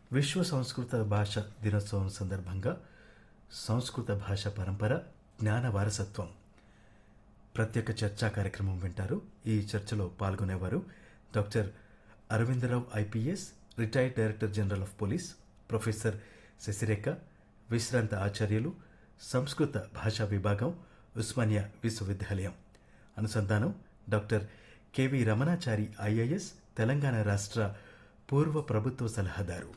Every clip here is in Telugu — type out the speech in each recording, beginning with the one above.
విశ్వ సంస్కృత భాష దినోత్సవం సందర్భంగా సంస్కృత భాష పరంపర జ్ఞాన వారసత్వం ప్రత్యేక చర్చా కార్యక్రమం వింటారు ఈ చర్చలో పాల్గొనేవారు doctor Aravind Rao IPS retired director general of police professor Sasirekha విశ్రాంత ఆచార్యులు సంస్కృత భాషా విభాగం ఉస్మానియా విశ్వవిద్యాలయం అనుసంధానం doctor KV Ramanachari IAS Telangana రాష్ట్ర పూర్వ ప్రభుత్వ సలహాదారు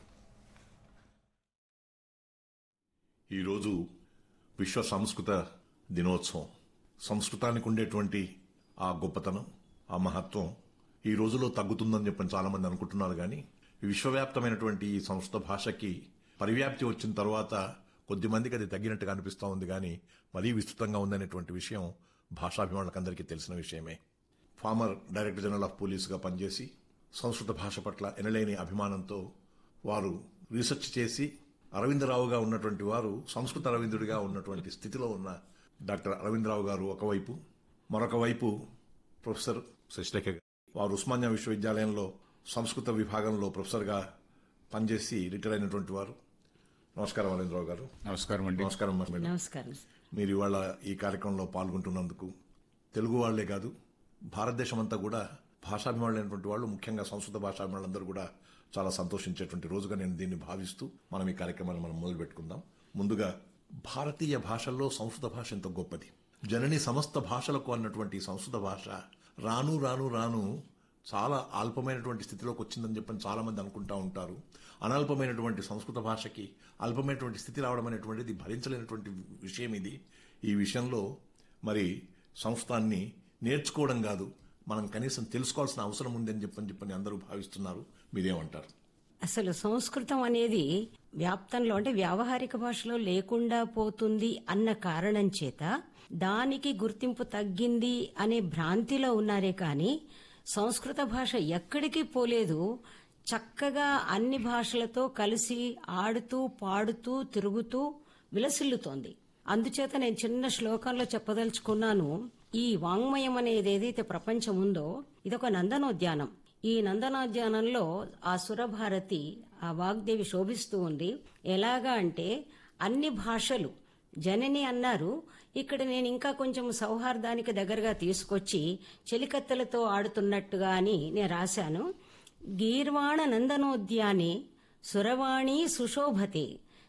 ఈరోజు విశ్వ సంస్కృత దినోత్సవం సంస్కృతానికి ఉండేటువంటి ఆ గొప్పతనం ఆ మహత్వం ఈ రోజులో తగ్గుతుందని చెప్పని చాలా మంది అనుకుంటున్నారు కానీ విశ్వవ్యాప్తమైనటువంటి ఈ సంస్కృత భాషకి పరివ్యాప్తి వచ్చిన తర్వాత కొద్ది మందికి అది తగ్గినట్టుగా అనిపిస్తూ ఉంది కానీ మరీ విస్తృతంగా ఉందనేటువంటి విషయం భాషాభిమానులకందరికీ తెలిసిన విషయమే ఫార్మర్ డైరెక్టర్ జనరల్ ఆఫ్ పోలీసుగా పనిచేసి సంస్కృత భాష పట్ల ఎనలేని అభిమానంతో వారు రీసెర్చ్ చేసి అరవిందరావుగా ఉన్నటువంటి వారు సంస్కృత అరవిందుడిగా ఉన్నటువంటి స్థితిలో ఉన్న డాక్టర్ అరవిందరావు గారు ఒకవైపు మరొక వైపు ప్రొఫెసర్ శశిరేఖ గారు. వారు ఉస్మానియా విశ్వవిద్యాలయంలో సంస్కృత విభాగంలో ప్రొఫెసర్గా పనిచేసి రిటైర్ అయినటువంటి వారు నమస్కారం అరవిందరావు గారు నమస్కారం అండి నమస్కారం మేడం నమస్కారం మీరు ఇవాళ ఈ కార్యక్రమంలో పాల్గొంటున్నందుకు తెలుగు వాళ్లే కాదు భారతదేశం అంతా కూడా భాషాభిమానులైనటువంటి వాళ్ళు ముఖ్యంగా సంస్కృత భాషాభిమానులందరూ కూడా చాలా సంతోషించేటువంటి రోజుగా నేను దీన్ని భావిస్తూ మనం ఈ కార్యక్రమాన్ని మనం మొదలు పెట్టుకుందాం ముందుగా భారతీయ భాషల్లో సంస్కృత భాష ఎంత గొప్పది జనని సమస్త భాషలకు అన్నటువంటి ఈ సంస్కృత భాష రాను రాను రాను చాలా అల్పమైనటువంటి స్థితిలోకి వచ్చిందని చెప్పని చాలా మంది అనుకుంటా ఉంటారు అనల్పమైనటువంటి సంస్కృత భాషకి అల్పమైనటువంటి స్థితి రావడం అనేటువంటిది భరించలేనటువంటి విషయం ఇది ఈ విషయంలో మరి సంస్కృతాన్ని నేర్చుకోవడం కాదు మనం కనీసం తెలుసుకోవాల్సిన అవసరం ఉందని చెప్పని చెప్పని అందరూ భావిస్తున్నారు మీరేమంటారు అసలు సంస్కృతం అనేది వ్యాప్తంలో అంటే వ్యావహారిక భాషలో లేకుండా పోతుంది అన్న కారణం చేత దానికి గుర్తింపు తగ్గింది అనే భ్రాంతిలో ఉన్నారే కానీ సంస్కృత భాష ఎక్కడికి పోలేదు చక్కగా అన్ని భాషలతో కలిసి ఆడుతూ పాడుతూ తిరుగుతూ విలసిల్లుతోంది అందుచేత నేను చిన్న శ్లోకంలో చెప్పదలుచుకున్నాను ఈ వాంగ్మయం అనేది ఏదైతే ప్రపంచం ఉందో ఇదొక నందనోద్యానం ఈ నందనోద్యానంలో ఆ సురభారతి ఆ వాగ్దేవి శోభిస్తూ ఉంది ఎలాగా అంటే అన్ని భాషలు జనని అన్నారు ఇక్కడ నేను ఇంకా కొంచెం సౌహార్దానికి దగ్గరగా తీసుకొచ్చి చెలికత్తెలతో ఆడుతున్నట్టుగా అని నేను రాశాను గీర్వాణ నందనోద్యానే సురవాణి సుశోభతే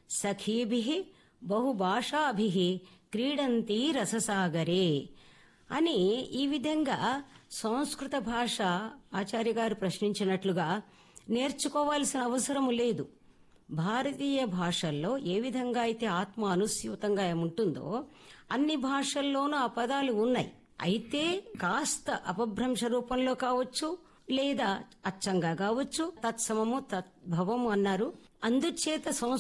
సఖీభి బహుభాషాభి క్రీడంతి రససాగరే అని ఈ విధంగా సంస్కృత భాష ఆచార్య గారు ప్రశ్నించినట్లుగా నేర్చుకోవాల్సిన అవసరం లేదు భారతీయ భాషల్లో ఏ విధంగా అయితే ఆత్మ అనుస్యూతంగా ఉంటుందో అన్ని భాషల్లోనూ ఆ పదాలు ఉన్నాయి అయితే కాస్త అపభ్రంశ రూపంలో కావచ్చు లేదా అచ్చంగా కావచ్చు తత్సమము తద్భవము అన్నారు అందుచేత సంస్కృత